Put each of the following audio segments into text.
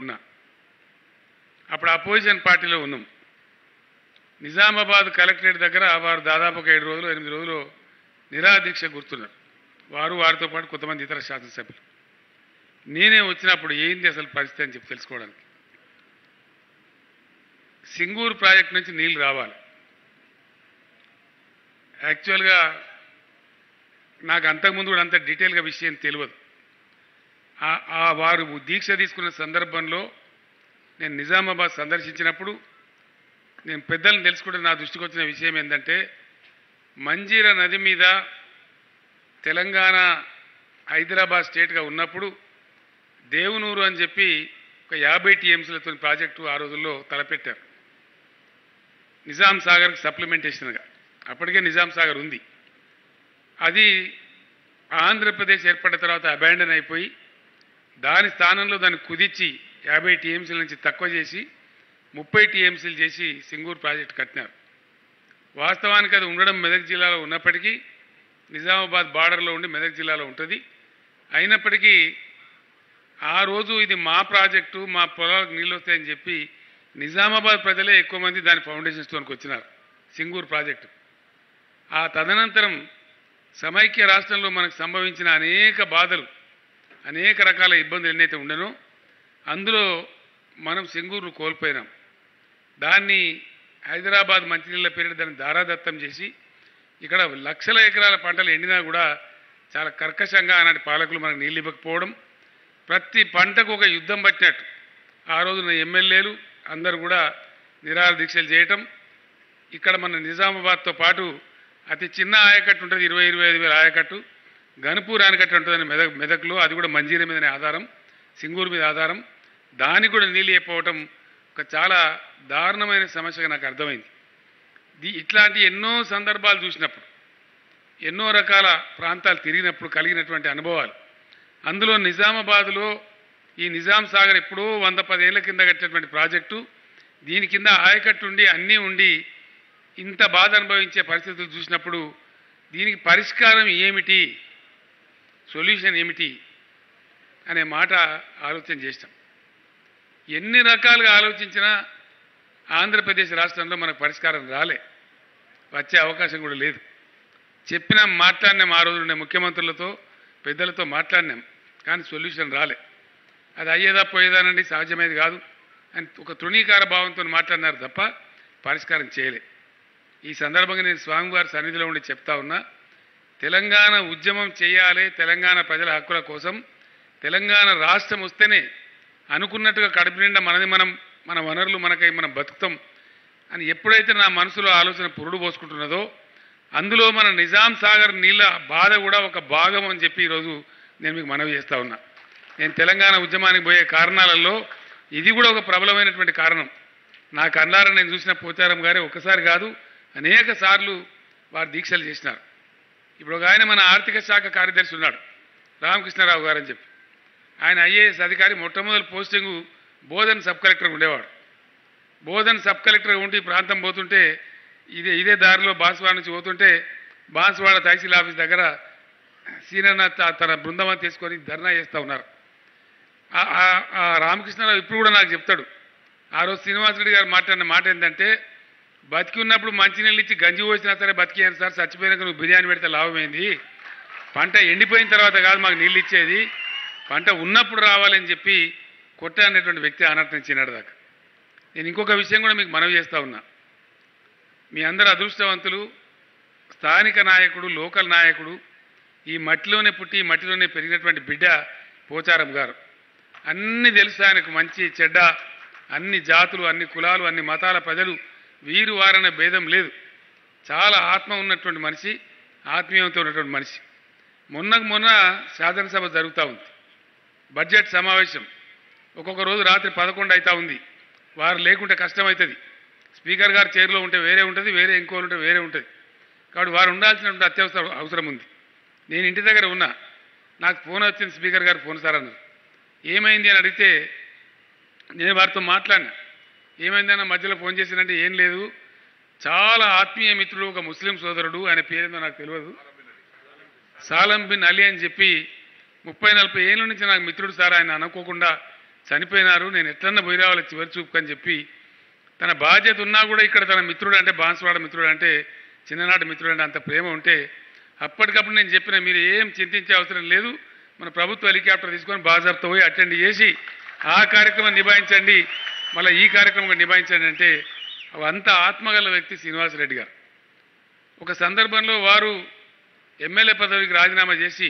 ఉన్నా అప్పుడు అపోజిషన్ పార్టీలో ఉన్నాం నిజామాబాద్ కలెక్టరేట్ దగ్గర వారు దాదాపు ఒక ఏడు రోజులు ఎనిమిది రోజులు నిరాదీక్ష గుర్తున్నారు వారు వారితో పాటు కొంతమంది ఇతర శాసనసభ్యులు నేనే వచ్చినప్పుడు ఏంది అసలు పరిస్థితి అని చెప్పి తెలుసుకోవడానికి సింగూరు ప్రాజెక్ట్ నుంచి నీళ్లు రావాలి యాక్చువల్గా నాకు అంతకుముందు కూడా అంత డీటెయిల్గా విషయం తెలియదు ఆ- ఆ వారు దీక్ష తీసుకున్న సందర్భంలో నేను నిజామాబాద్ సందర్శించినప్పుడు నేను పెద్దలను తెలుసుకుంటే నా దృష్టికి వచ్చిన విషయం ఏంటంటే మంజీరా నది మీద తెలంగాణ హైదరాబాద్ స్టేట్గా ఉన్నప్పుడు దేవునూరు అని చెప్పి ఒక యాభై టీఎంసీలతో ప్రాజెక్టు ఆ రోజుల్లో తలపెట్టారు నిజాం సాగర్కి సప్లిమెంటేషన్గా అప్పటికే నిజాం సాగర్ ఉంది అది ఆంధ్రప్రదేశ్ ఏర్పడిన తర్వాత అబాండన్ అయిపోయి దాని స్థానంలో దాన్ని కుదిచ్చి యాభై టీఎంసీల నుంచి తక్కువ చేసి ముప్పై టీఎంసీలు చేసి సింగూరు ప్రాజెక్టు కట్టినారు వాస్తవానికి అది ఉండడం మెదక్ జిల్లాలో ఉన్నప్పటికీ నిజామాబాద్ బార్డర్లో ఉండి మెదక్ జిల్లాలో ఉంటుంది అయినప్పటికీ ఆ రోజు ఇది మా ప్రాజెక్టు మా పొలాలకు నీళ్ళు వస్తాయని చెప్పి నిజామాబాద్ ప్రజలే ఎక్కువ మంది దాని ఫౌండేషన్ స్టోన్కి వచ్చినారు సింగూరు ప్రాజెక్టు ఆ తదనంతరం సమైక్య రాష్ట్రంలో మనకు సంభవించిన అనేక బాధలు అనేక రకాల ఇబ్బందులు ఎన్నైతే ఉండనో అందులో మనం సింగూరును కోల్పోయినాం దాన్ని హైదరాబాద్ మంచినీళ్ళ పేరిట దాన్ని దారాదత్తం చేసి ఇక్కడ లక్షల ఎకరాల పంటలు ఎండినా కూడా చాలా కర్కశంగా ఆనాటి పాలకులు మనకు నీళ్ళు ఇవ్వకపోవడం ప్రతి పంటకు ఒక యుద్ధం పట్టినట్టు ఆ రోజున ఎమ్మెల్యేలు అందరూ కూడా నిరాహార దీక్షలు చేయటం ఇక్కడ మన నిజామాబాద్తో పాటు అతి చిన్న ఆయకట్టు ఉంటుంది ఇరవై ఇరవై ఐదు వేల ఆయకట్టు గనుపూర్ ఆనకట్టు ఉంటుందని మెదక్ మెదక్లో అది కూడా మంజీర మీదనే ఆధారం సింగూరు మీద ఆధారం దానికి కూడా నీళ్ళు అయిపోవటం ఒక చాలా దారుణమైన సమస్యగా నాకు అర్థమైంది ది- ఇట్లాంటి ఎన్నో సందర్భాలు చూసినప్పుడు ఎన్నో రకాల ప్రాంతాలు తిరిగినప్పుడు కలిగినటువంటి అనుభవాలు అందులో నిజామాబాద్లో ఈ నిజాం సాగర్ ఎప్పుడో వంద పదేళ్ల కింద కట్టినటువంటి ప్రాజెక్టు దీని కింద ఆయకట్టు ఉండి అన్నీ ఉండి ఇంత బాధ అనుభవించే పరిస్థితులు చూసినప్పుడు దీనికి పరిష్కారం ఏమిటి సొల్యూషన్ ఏమిటి అనే మాట ఆలోచన చేస్తాం ఎన్ని రకాలుగా ఆలోచించినా ఆంధ్రప్రదేశ్ రాష్ట్రంలో మనకు పరిష్కారం రాలే వచ్చే అవకాశం కూడా లేదు చెప్పినాం మాట్లాడినాం ఆ రోజు ఉండే ముఖ్యమంత్రులతో పెద్దలతో మాట్లాడినాం కానీ సొల్యూషన్ రాలే అది అయ్యేదా పోయేదానండి సహజమేది కాదు అని ఒక తృణీకార భావంతో మాట్లాడినారు తప్ప పరిష్కారం చేయలే ఈ సందర్భంగా నేను స్వామివారి సన్నిధిలో ఉండి చెప్తా ఉన్నా తెలంగాణ ఉద్యమం చేయాలి తెలంగాణ ప్రజల హక్కుల కోసం తెలంగాణ రాష్ట్రం వస్తేనే అనుకున్నట్టుగా కడుపు నిండా మనది మనం మన వనరులు మనకై మనం బతుకుతాం అని ఎప్పుడైతే నా మనసులో ఆలోచన పురుడు పోసుకుంటున్నదో అందులో మన నిజాం సాగర్ నీళ్ళ బాధ కూడా ఒక భాగం అని చెప్పి ఈరోజు నేను మీకు మనవి చేస్తా ఉన్నా నేను తెలంగాణ ఉద్యమానికి పోయే కారణాలలో ఇది కూడా ఒక ప్రబలమైనటువంటి కారణం నా కళ్ళారా నేను చూసిన పోచారం గారే ఒకసారి కాదు అనేక సార్లు వారు దీక్షలు చేసినారు ఇప్పుడు ఒక ఆయన మన ఆర్థిక శాఖ కార్యదర్శి ఉన్నాడు రామకృష్ణారావు గారు అని చెప్పి ఆయన ఐఏఎస్ అధికారి మొట్టమొదటి పోస్టింగు బోధన్ సబ్ కలెక్టర్ ఉండేవాడు బోధన్ సబ్ కలెక్టర్ ఉండి ఈ ప్రాంతం పోతుంటే ఇదే ఇదే దారిలో బాన్స్వాడ నుంచి పోతుంటే బాన్స్వాడ తహసీల్ ఆఫీస్ దగ్గర సీననాథ్ తన బృందం తీసుకొని ధర్నా చేస్తూ ఉన్నారు ఆ- ఆ- ఆ రామకృష్ణరావు ఇప్పుడు కూడా నాకు చెప్తాడు ఆ రోజు శ్రీనివాసరెడ్డి గారు మాట్లాడిన మాట ఏంటంటే బతికి ఉన్నప్పుడు మంచినీళ్ళు ఇచ్చి గంజి పోసినా సరే బతికేయాను సార్ చచ్చిపోయినాక నువ్వు బిర్యానీ పెడితే లాభమైంది పంట ఎండిపోయిన తర్వాత కాదు మాకు నీళ్ళు ఇచ్చేది పంట ఉన్నప్పుడు రావాలని చెప్పి కొట్ట అనేటువంటి వ్యక్తి అనర్తించినాడు దాకా నేను ఇంకొక విషయం కూడా మీకు మనవి చేస్తా ఉన్నా మీ అందరు అదృష్టవంతులు స్థానిక నాయకుడు లోకల్ నాయకుడు ఈ మట్టిలోనే పుట్టి ఈ మట్టిలోనే పెరిగినటువంటి బిడ్డ పోచారం గారు అన్ని తెలుసు ఆయనకు మంచి చెడ్డ అన్ని జాతులు అన్ని కులాలు అన్ని మతాల ప్రజలు వీరు వారనే భేదం లేదు చాలా ఆత్మ ఉన్నటువంటి మనిషి ఆత్మీయంతో ఉన్నటువంటి మనిషి మొన్నకు మొన్న శాసనసభ జరుగుతూ ఉంది బడ్జెట్ సమావేశం ఒక్కొక్క రోజు రాత్రి పదకొండు అవుతా ఉంది వారు లేకుంటే కష్టం అవుతుంది స్పీకర్ గారు చైర్లో ఉంటే వేరే ఉంటుంది వేరే ఇంకోరు ఉంటే వేరే ఉంటుంది కాబట్టి వారు ఉండాల్సినటువంటి అత్యవసర అవసరం ఉంది నేను ఇంటి దగ్గర ఉన్నా నాకు ఫోన్ వచ్చింది స్పీకర్ గారు ఫోన్ సార్ అన్నారు ఏమైంది అని అడిగితే నేను వారితో మాట్లాడినా ఏమైందన్న మధ్యలో ఫోన్ చేసినంటే ఏం లేదు చాలా ఆత్మీయ మిత్రుడు ఒక ముస్లిం సోదరుడు ఆయన పేరేందో నాకు తెలియదు సాలం బిన్ అలీ అని చెప్పి ముప్పై నలభై ఏళ్ళ నుంచి నాకు మిత్రుడు సార్ ఆయన అనుకోకుండా చనిపోయినారు నేను ఎట్లన్నా పోయి రావాలి చివరి చూపు అని చెప్పి తన బాధ్యత ఉన్నా కూడా ఇక్కడ తన మిత్రుడు అంటే బాన్స్వాడ మిత్రుడు అంటే చిన్ననాటి మిత్రుడు అంటే అంత ప్రేమ ఉంటే అప్పటికప్పుడు నేను చెప్పిన మీరు ఏం చింతించే అవసరం లేదు మన ప్రభుత్వ హెలికాప్టర్ తీసుకొని బాజాబ్తో పోయి అటెండ్ చేసి ఆ కార్యక్రమం నిభాయించండి మళ్ళీ ఈ కార్యక్రమం కూడా నిభాయించండి అంటే అంత ఆత్మగల వ్యక్తి శ్రీనివాసరెడ్డి గారు ఒక సందర్భంలో వారు ఎమ్మెల్యే పదవికి రాజీనామా చేసి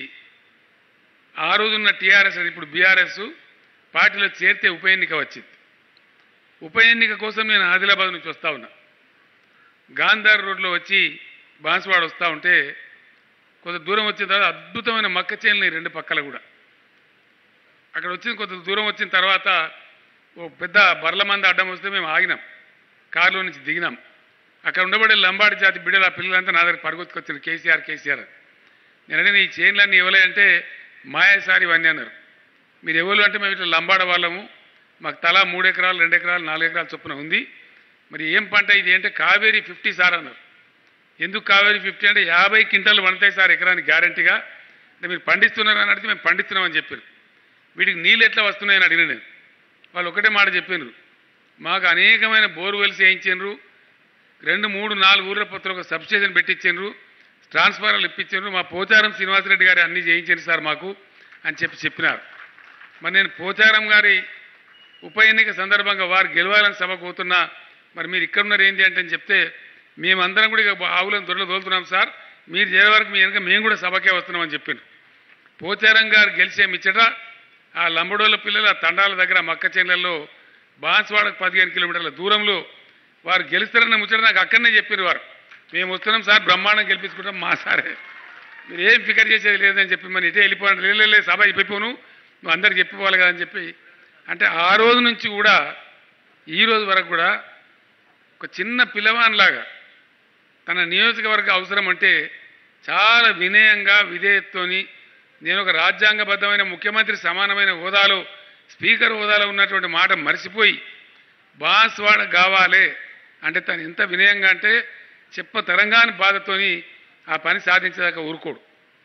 ఆ రోజున్న టీఆర్ఎస్ ఇప్పుడు బీఆర్ఎస్ పార్టీలో చేరితే ఉప ఎన్నిక వచ్చింది ఉప ఎన్నిక కోసం నేను ఆదిలాబాద్ నుంచి వస్తా ఉన్నా గాంధార్ రోడ్లో వచ్చి బాన్స్వాడ వస్తూ ఉంటే కొంత దూరం వచ్చిన తర్వాత అద్భుతమైన మక్క చేనులు రెండు పక్కల కూడా అక్కడ వచ్చిన కొంత దూరం వచ్చిన తర్వాత ఓ పెద్ద బర్ల మంది అడ్డం వస్తే మేము ఆగినాం కారులో నుంచి దిగినాం అక్కడ ఉండబడే లంబాడి జాతి బిడ్డలు ఆ పిల్లలంతా నా దగ్గర పరుగుతుకొచ్చారు కేసీఆర్ కేసీఆర్ అని. నేను అడిగిన ఈ చైన్లన్నీ ఇవ్వలే అంటే మాయాసారి ఇవన్నీ అన్నారు మీరు ఎవరు అంటే మేము ఇట్లా లంబాడ వాళ్ళము మాకు తలా మూడు ఎకరాలు రెండు ఎకరాలు నాలుగు ఎకరాలు చొప్పున ఉంది మరి ఏం పంట ఇది అంటే కావేరీ ఫిఫ్టీ సార్ అన్నారు ఎందుకు కావేరీ ఫిఫ్టీ అంటే యాభై క్వింటాలు పండుతాయి సార్ ఎకరానికి గ్యారంటీగా అంటే మీరు పండిస్తున్నారు అని అడిగితే మేము పండిస్తున్నామని చెప్పారు వీటికి నీళ్ళు ఎట్లా వస్తున్నాయని అడిగిన నేను వాళ్ళు ఒకటే మాట చెప్పినారు మాకు అనేకమైన బోర్వెల్స్ వేయించారు రెండు మూడు నాలుగు ఊర్ల పొత్తులు ఒక సబ్స్టేషన్ పెట్టించారు ట్రాన్స్ఫార్మర్లు ఇప్పించారు మా పోచారం శ్రీనివాసరెడ్డి గారు అన్నీ చేయించారు సార్ మాకు అని చెప్పి చెప్పినారు మరి నేను పోచారం గారి ఉప ఎన్నిక సందర్భంగా వారు గెలవాలని సభకు పోతున్నా మరి మీరు ఇక్కడ ఉన్నారు ఏంటి అంటే అని చెప్తే మేమందరం కూడా ఇక ఆవులను దొరలు తోలుతున్నాం సార్ మీరు చేరే వరకు మీ వెనక మేము కూడా సభకే వస్తున్నామని చెప్పిండు పోచారం గారు గెలిచే మిచ్చట ఆ లంబడోళ్ళ పిల్లలు ఆ తండాల దగ్గర మక్క చేనులలో బాన్స్వాడకు పదిహేను కిలోమీటర్ల దూరంలో వారు గెలుస్తారన్న ముచ్చట నాకు అక్కడనే చెప్పారు వారు మేము వస్తున్నాం సార్ బ్రహ్మాండం గెలిపించుకుంటాం మా సారే మీరు ఏం ఫికర్ చేసేది లేదని చెప్పి మరి ఇటే వెళ్ళిపోండి లేదు లేదు సభ అయిపోను నువ్వు అందరికి చెప్పిపోవాలి కదా అని చెప్పి అంటే ఆ రోజు నుంచి కూడా ఈ రోజు వరకు కూడా ఒక చిన్న పిల్లవానిలాగా తన నియోజకవర్గ అవసరం అంటే చాలా వినయంగా విధేయతతోని నేను ఒక రాజ్యాంగబద్ధమైన ముఖ్యమంత్రి సమానమైన హోదాలో స్పీకర్ హోదాలో ఉన్నటువంటి మాట మర్చిపోయి బాన్స్వాడ కావాలి అంటే తను ఎంత వినయంగా అంటే చెప్ప తరంగాని బాధతోని ఆ పని సాధించేదాకా ఊరుకోడు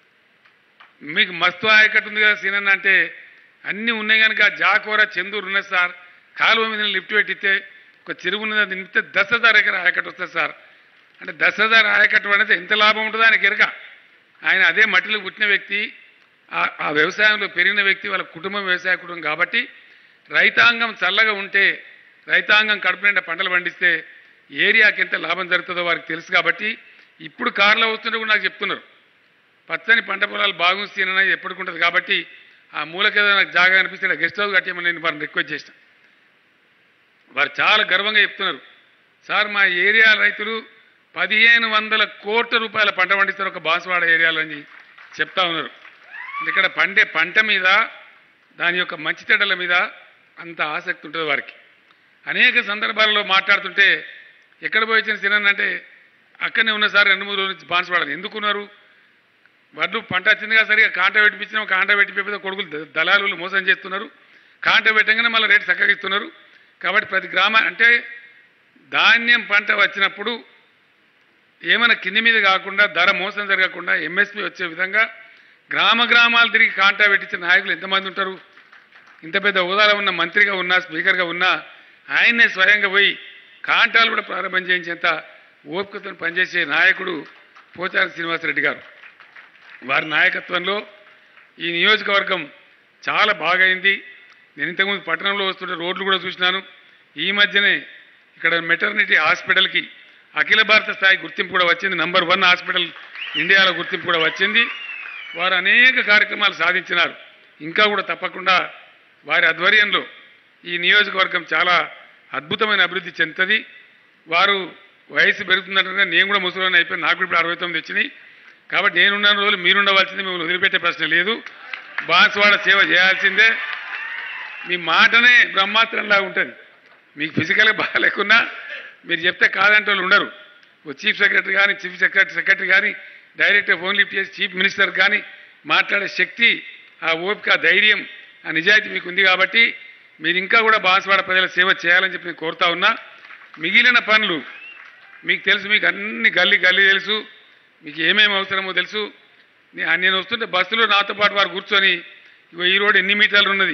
మీకు మస్తు ఆయకట్టు ఉంది కదా సీనన్న అంటే అన్నీ ఉన్నాయి కనుక జాకోర చందూరు ఉన్నది సార్ కాలువ మీద లిఫ్ట్ పెట్టితే ఒక చెరువు ఉన్నది నిమిత్తే దశ హజార్ ఎకర ఆయకట్టు వస్తుంది సార్ అంటే దశ హజార్ ఆయకట్టు అనేది ఎంత లాభం ఉంటుందో ఆయనకి ఎరక ఆయన అదే మట్టిలో పుట్టిన వ్యక్తి ఆ- ఆ వ్యవసాయంలో పెరిగిన వ్యక్తి వాళ్ళ కుటుంబం వ్యవసాయ కుటుంబం కాబట్టి రైతాంగం చల్లగా ఉంటే రైతాంగం కడుపు నిండా పంటలు పండిస్తే ఏరియాకి ఎంత లాభం జరుగుతుందో వారికి తెలుసు కాబట్టి ఇప్పుడు కారులో వస్తుంటే కూడా నాకు చెప్తున్నారు పచ్చని పంట పొలాలు బాగుంది ఎప్పటికి ఉంటుంది కాబట్టి ఆ మూలకేదో నాకు జాగా అనిపిస్తే ఇక్కడ గెస్ట్ హౌస్ కట్టేయమని నేను వారిని రిక్వెస్ట్ చేసిన వారు చాలా గర్వంగా చెప్తున్నారు సార్ మా ఏరియా రైతులు పదిహేను వందల కోట్ల రూపాయల పంట పండిస్తారు ఒక బాన్స్వాడ ఏరియాలో అని చెప్తా ఉన్నారు ఇక్కడ పండే పంట మీద దాని యొక్క మంచితెడల మీద అంత ఆసక్తి ఉంటుంది వారికి అనేక సందర్భాలలో మాట్లాడుతుంటే ఎక్కడ పోయి వచ్చిన సినన్ అంటే అక్కడనే ఉన్న సార్ రెండు మూడు రోజుల నుంచి బాన్స్వాడని ఎందుకున్నారు వడ్లు పంట వచ్చిందిగా సరిగా కాంట పెట్టిపించినాం కాంట పెట్టిపోతే కొడుకులు ద- దళారులు మోసం చేస్తున్నారు కాంట పెట్టగానే మళ్ళీ రేటు చక్కగా ఇస్తున్నారు కాబట్టి ప్రతి గ్రామ అంటే ధాన్యం పంట వచ్చినప్పుడు ఏమైనా కింది మీద కాకుండా ధర మోసం జరగకుండా ఎంఎస్పి వచ్చే విధంగా గ్రామ గ్రామాలు తిరిగి కాంటా పెట్టించిన నాయకులు ఎంతమంది ఉంటారు ఇంత పెద్ద హోదాలో ఉన్న మంత్రిగా ఉన్నా స్పీకర్గా ఉన్నా ఆయన్నే స్వయంగా పోయి కాంటాలు కూడా ప్రారంభం చేయించేంత ఓపికతో పనిచేసే నాయకుడు పోచారం శ్రీనివాసరెడ్డి గారు వారి నాయకత్వంలో ఈ నియోజకవర్గం చాలా బాగైంది నేను ఇంతకుముందు పట్టణంలో వస్తుంటే రోడ్లు కూడా చూసినాను ఈ మధ్యనే ఇక్కడ మెటర్నిటీ హాస్పిటల్కి అఖిల భారత స్థాయి గుర్తింపు కూడా వచ్చింది నంబర్ వన్ హాస్పిటల్ ఇండియాలో గుర్తింపు కూడా వచ్చింది వారు అనేక కార్యక్రమాలు సాధించినారు ఇంకా కూడా తప్పకుండా వారి ఆధ్వర్యంలో ఈ నియోజకవర్గం చాలా అద్భుతమైన అభివృద్ధి చెందుతుంది వారు వయసు పెరుగుతుందంటే నేను కూడా ముసలిని అయిపోయి నాకు కూడా ఇప్పుడు అరవై తొమ్మిది వచ్చినాయి కాబట్టి నేనున్న రోజులు మీరుండవలసింది మిమ్మల్ని వదిలిపెట్టే ప్రశ్న లేదు బాన్స్వాడ సేవ చేయాల్సిందే మీ మాటనే బ్రహ్మాస్త్రంలా ఉంటుంది మీకు ఫిజికల్గా బాగాలేకున్నా మీరు చెప్తే కాదంటే వాళ్ళు ఉండరు ఓ చీఫ్ సెక్రటరీ కానీ చీఫ్ సెక్రటరీ సెక్రటరీ కానీ డైరెక్టర్ ఫోన్ లిఫ్ట్ చేసి చీఫ్ మినిస్టర్ కానీ మాట్లాడే శక్తి ఆ ఓపిక ఆ ధైర్యం ఆ నిజాయితీ మీకు ఉంది కాబట్టి మీరు ఇంకా కూడా బాన్స్వాడ ప్రజల సేవ చేయాలని చెప్పి నేను కోరుతా ఉన్నా మిగిలిన పనులు మీకు తెలుసు మీకు అన్ని గల్లీ గల్లీ తెలుసు మీకు ఏమేమి అవసరమో తెలుసు నే- నేను వస్తుంటే బస్సులో నాతో పాటు వారు కూర్చొని ఇగో ఈ రోడ్ ఎన్ని మీటర్లు ఉన్నది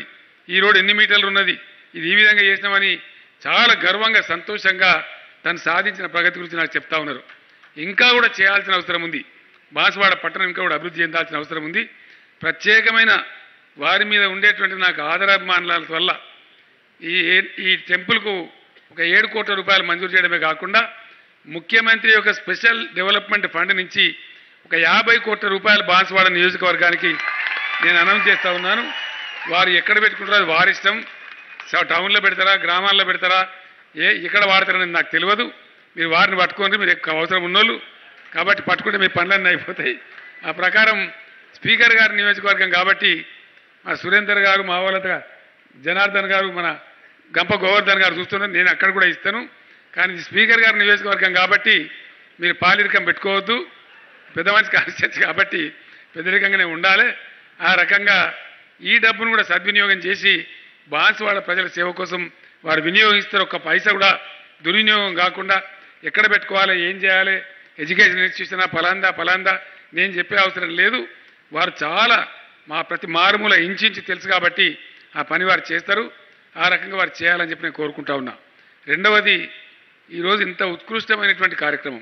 ఈ రోడ్ ఎన్ని మీటర్లు ఉన్నది ఇది ఈ విధంగా చేసినామని చాలా గర్వంగా సంతోషంగా తను సాధించిన ప్రగతి గురించి నాకు చెప్తా ఉన్నారు ఇంకా కూడా చేయాల్సిన అవసరం ఉంది బాన్సువాడ పట్టణం ఇంకా కూడా అభివృద్ధి చెందాల్సిన అవసరం ఉంది ప్రత్యేకమైన వారి మీద ఉండేటువంటి నాకు ఆదరాభిమానాల వల్ల ఈ ఈ టెంపుల్కు ఒక ఏడు కోట్ల రూపాయలు మంజూరు చేయడమే కాకుండా ముఖ్యమంత్రి యొక్క స్పెషల్ డెవలప్మెంట్ ఫండ్ నుంచి ఒక యాభై కోట్ల రూపాయల బాన్సువాడ నియోజకవర్గానికి నేను అనౌన్స్ చేస్తా ఉన్నాను వారు ఎక్కడ పెట్టుకుంటారో అది వారి ఇష్టం స- టౌన్లో పెడతారా గ్రామాల్లో పెడతారా ఏ ఎక్కడ వాడతారని నాకు తెలియదు మీరు వారిని పట్టుకోండి మీరు ఎక్కువ అవసరం ఉన్నోళ్ళు కాబట్టి పట్టుకుంటే మీ పనులన్నీ అయిపోతాయి ఆ ప్రకారం స్పీకర్ గారి నియోజకవర్గం కాబట్టి మా సురేందర్ గారు మా వాళ్ళ జనార్దన్ గారు మన గంప గోవర్ధన్ గారు చూస్తున్నారు నేను అక్కడ కూడా ఇస్తాను కానీ ఇది స్పీకర్ గారి నియోజకవర్గం కాబట్టి మీరు పాలిరికం పెట్టుకోవద్దు పెద్ద మనిషి కాన్స్టిట్యూన్సీ కాబట్టి పెద్దరికంగానే ఉండాలి ఆ రకంగా ఈ డబ్బును కూడా సద్వినియోగం చేసి బాన్సువాడ ప్రజల సేవ కోసం వారు వినియోగిస్తారు ఒక్క పైసా కూడా దుర్వినియోగం కాకుండా ఎక్కడ పెట్టుకోవాలి ఏం చేయాలి ఎడ్యుకేషన్ ఇన్స్టిట్యూషన్ ఫలాందా ఫలాందా నేను చెప్పే అవసరం లేదు వారు చాలా మా ప్రతి మారుమూల ఇంచించి తెలుసు కాబట్టి ఆ పని వారు చేస్తారు ఆ రకంగా వారు చేయాలని చెప్పి నేను కోరుకుంటా ఉన్నా రెండవది ఈరోజు ఇంత ఉత్కృష్టమైనటువంటి కార్యక్రమం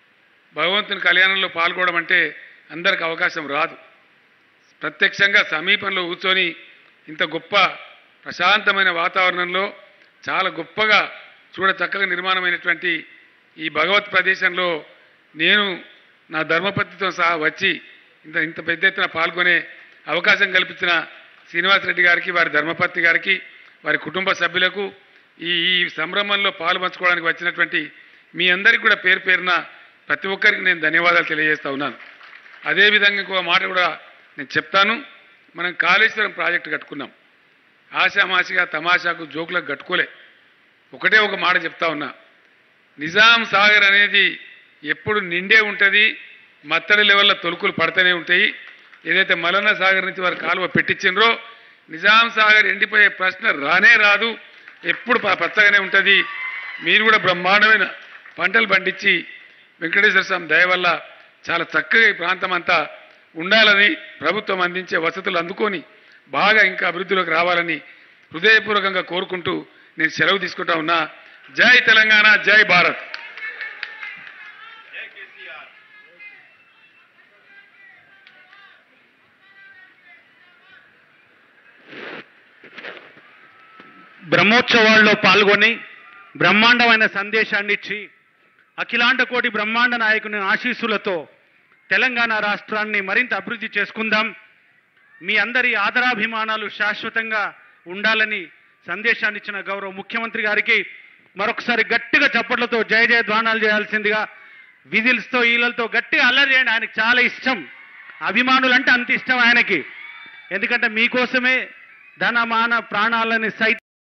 భగవంతుని కళ్యాణంలో పాల్గొనడం అంటే అందరికి అవకాశం రాదు ప్రత్యక్షంగా సమీపంలో కూర్చొని ఇంత గొప్ప ప్రశాంతమైన వాతావరణంలో చాలా గొప్పగా చూడ చక్కగా నిర్మాణమైనటువంటి ఈ భగవత్ ప్రదేశంలో నేను నా ధర్మపత్నితో సహా వచ్చి ఇంత ఇంత పెద్ద ఎత్తున పాల్గొనే అవకాశం కల్పించిన శ్రీనివాసరెడ్డి గారికి వారి ధర్మపత్ని గారికి వారి కుటుంబ సభ్యులకు ఈ ఈ సంభ్రమంలో పాలు పంచుకోవడానికి వచ్చినటువంటి మీ అందరికీ కూడా పేరు పేరున ప్రతి ఒక్కరికి నేను ధన్యవాదాలు తెలియజేస్తా ఉన్నాను అదేవిధంగా ఇంకో మాట కూడా నేను చెప్తాను మనం కాళేశ్వరం ప్రాజెక్టు కట్టుకున్నాం ఆశామాషిగా తమాషాకు జోకులకు కట్టుకోలే ఒకటే ఒక మాట చెప్తా ఉన్నా నిజాం సాగర్ అనేది ఎప్పుడు నిండే ఉంటుంది మత్తడి లెవెల్లో తొలుకులు పడుతూనే ఉంటాయి ఏదైతే మలన్న సాగర్ నుంచి వారు కాలువ పెట్టించిండ్రో నిజాం సాగర్ ఎండిపోయే ప్రశ్న రానే రాదు ఎప్పుడు ప- పచ్చగానే ఉంటుంది మీరు కూడా బ్రహ్మాండమైన పంటలు పండించి వెంకటేశ్వర స్వామి దయ వల్ల చాలా చక్కగా ఈ ప్రాంతం అంతా ఉండాలని ప్రభుత్వం అందించే వసతులు అందుకొని బాగా ఇంకా అభివృద్ధిలోకి రావాలని హృదయపూర్వకంగా కోరుకుంటూ నేను సెలవు తీసుకుంటా ఉన్నా జై తెలంగాణ జై భారత్ బ్రహ్మోత్సవాల్లో పాల్గొని బ్రహ్మాండమైన సందేశాన్ని ఇచ్చి అఖిలాండ కోటి బ్రహ్మాండ నాయకుని ఆశీస్సులతో తెలంగాణ రాష్ట్రాన్ని మరింత అభివృద్ధి చేసుకుందాం మీ అందరి ఆదరాభిమానాలు శాశ్వతంగా ఉండాలని సందేశాన్ని ఇచ్చిన గౌరవ ముఖ్యమంత్రి గారికి మరొకసారి గట్టిగా చప్పట్లతో జయ జయ ధ్వానాలు చేయాల్సిందిగా విజిల్స్తో ఈలలతో గట్టిగా అల్లరి చేయండి ఆయనకి చాలా ఇష్టం అభిమానులు అంటే అంత ఇష్టం ఆయనకి ఎందుకంటే మీకోసమే ధన మాన ప్రాణాలని సైతం